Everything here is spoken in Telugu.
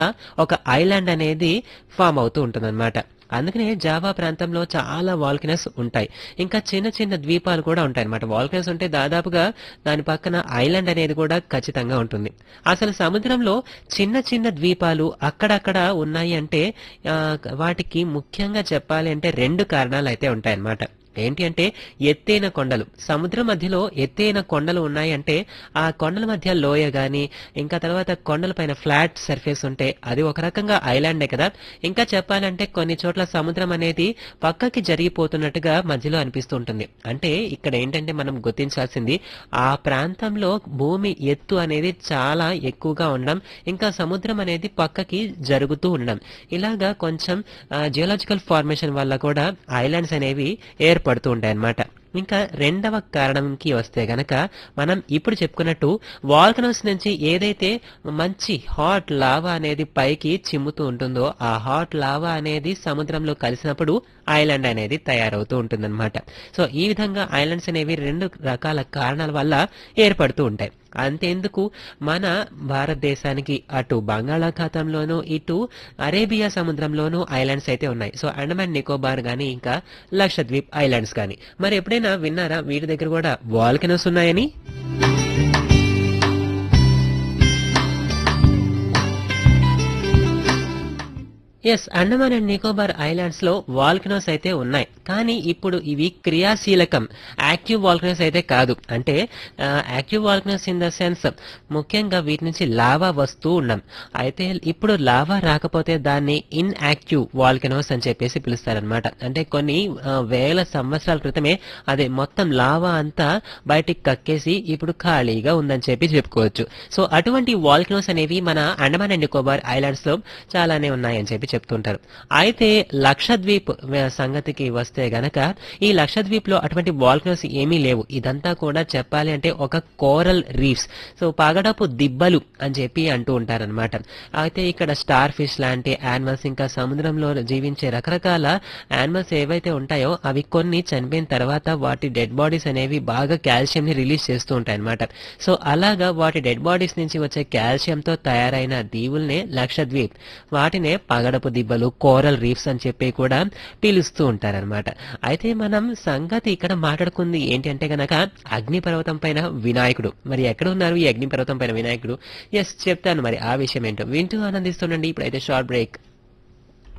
ఒక ఐలాండ్ అనేది ఫామ్ అవుతూ ఉంటుందన్నమాట అందుకనే జావా ప్రాంతంలో చాలా వాల్కనస్ ఉంటాయి ఇంకా చిన్న చిన్న ద్వీపాలు కూడా ఉంటాయి అనమాట వాల్కనస్ ఉంటే దాదాపుగా దాని పక్కన ఐలాండ్ అనేది కూడా ఖచ్చితంగా ఉంటుంది అసలు సముద్రంలో చిన్న చిన్న ద్వీపాలు అక్కడక్కడ ఉన్నాయి అంటే ఆ, వాటికి ముఖ్యంగా చెప్పాలి అంటే రెండు కారణాలు అయితే ఉంటాయన్నమాట ఏంటి అంటే ఎత్తైన కొండలు సముద్రం మధ్యలో ఎత్తైన కొండలు ఉన్నాయంటే ఆ కొండల మధ్య లోయ గాని ఇంకా తర్వాత కొండల పైన ఫ్లాట్ సర్ఫేస్ ఉంటే అది ఒక రకంగా ఐలాండే కదా ఇంకా చెప్పాలంటే కొన్ని చోట్ల సముద్రం అనేది పక్కకి జరిగిపోతున్నట్టుగా మధ్యలో అనిపిస్తూ ఉంటుంది అంటే ఇక్కడ ఏంటంటే మనం గుర్తించాల్సింది ఆ ప్రాంతంలో భూమి ఎత్తు అనేది చాలా ఎక్కువగా ఉండడం ఇంకా సముద్రం అనేది పక్కకి జరుగుతూ ఉండడం ఇలాగా కొంచెం జియోలాజికల్ ఫార్మేషన్ వల్ల కూడా ఐలాండ్స్ అనేవి ఏర్పడుతూ ఉంటాయి అన్నమాట ఇంకా రెండవ కారణంకి వస్తే గనక మనం ఇప్పుడు చెప్పుకున్నట్టు వాల్కనోస్ నుంచి ఏదైతే మంచి హాట్ లావా అనేది పైకి చిమ్ముతూ ఉంటుందో ఆ హాట్ లావా అనేది సముద్రంలో కలిసినప్పుడు ఐలాండ్ అనేది తయారవుతూ ఉంటుందన్నమాట సో ఈ విధంగా ఐలాండ్స్ అనేవి రెండు రకాల కారణాల వల్ల ఏర్పడుతూ ఉంటాయి అంతేందుకు మన భారతదేశానికి అటు బంగాళాఖాతంలోనూ ఇటు అరేబియా సముద్రంలోనూ ఐలాండ్స్ అయితే ఉన్నాయి సో అండమాన్ నికోబార్ గాని ఇంకా లక్షద్వీప్ ఐలాండ్స్ గాని మరి ఎప్పుడైనా విన్నారా వీటి దగ్గర కూడా వాల్కెనోస్ ఉన్నాయని yes Andaman and Nicobar islands లో వాల్కనోస్ అయితే ఉన్నాయి కానీ ఇప్పుడు ఇవి క్రియాశీలకం యాక్టివ్ వాల్కనోస్ అయితే కాదు అంటే active volcanoes in the sense ముఖ్యంగా వీటి నుంచి లావా వస్తూ ఉన్నాం అయితే ఇప్పుడు లావా రాకపోతే దాన్ని ఇన్ యాక్టివ్ వాల్కనోస్ అని చెప్పేసి పిలుస్తారనమాట అంటే కొన్ని ఆ, వేల సంవత్సరాల క్రితమే అదే మొత్తం లావా అంతా బయటికి కక్కేసి ఇప్పుడు ఖాళీగా ఉందని చెప్పి చెప్పుకోవచ్చు సో అటువంటి వాల్కనోస్ అనేవి మన అండమాన్ అండ్ నికోబార్ ఐలాండ్స్ లో చాలానే ఉన్నాయని చెప్పి చెప్తుంటారు అయితే లక్షద్వీప్ వ- సంగతికి వస్తే గనక ఈ లక్షద్వీప్ లో అటువంటి వాల్కనోస్ ఏమీ లేవు ఇదంతా కూడా చెప్పాలి అంటే ఒక కోరల్ రీఫ్స్ సో పగడపు దిబ్బలు అని చెప్పి అంటూ ఉంటారనమాట అయితే ఇక్కడ స్టార్ ఫిష్ లాంటి యానిమల్స్ ఇంకా సముద్రంలో జీవించే రకరకాల యానిమల్స్ ఏవైతే ఉంటాయో అవి కొన్ని చనిపోయిన తర్వాత వాటి డెడ్ బాడీస్ అనేవి బాగా కాల్షియం ని రిలీజ్ చేస్తూ ఉంటాయి అనమాట సో అలాగా వాటి డెడ్ బాడీస్ నుంచి వచ్చే కాల్షియం తో తయారైన దీవుల్నే లక్షద్వీప్ వాటినే పగడపు దిబ్బలు కోరల్ రీఫ్స్ అని చెప్పి కూడా పిలుస్తూ ఉంటారనమాట అయితే మనం సంగతి ఇక్కడ మాట్లాడుకుంది ఏంటి అంటే గనక అగ్నిపర్వతం పైన వినాయకుడు మరి ఎక్కడ ఉన్నారు ఈ అగ్నిపర్వతం పైన వినాయకుడు ఎస్ చెప్తాను మరి ఆ విషయం ఏంటో వింటూ ఆనందిస్తుండండి ఇప్పుడైతే షార్ట్ బ్రేక్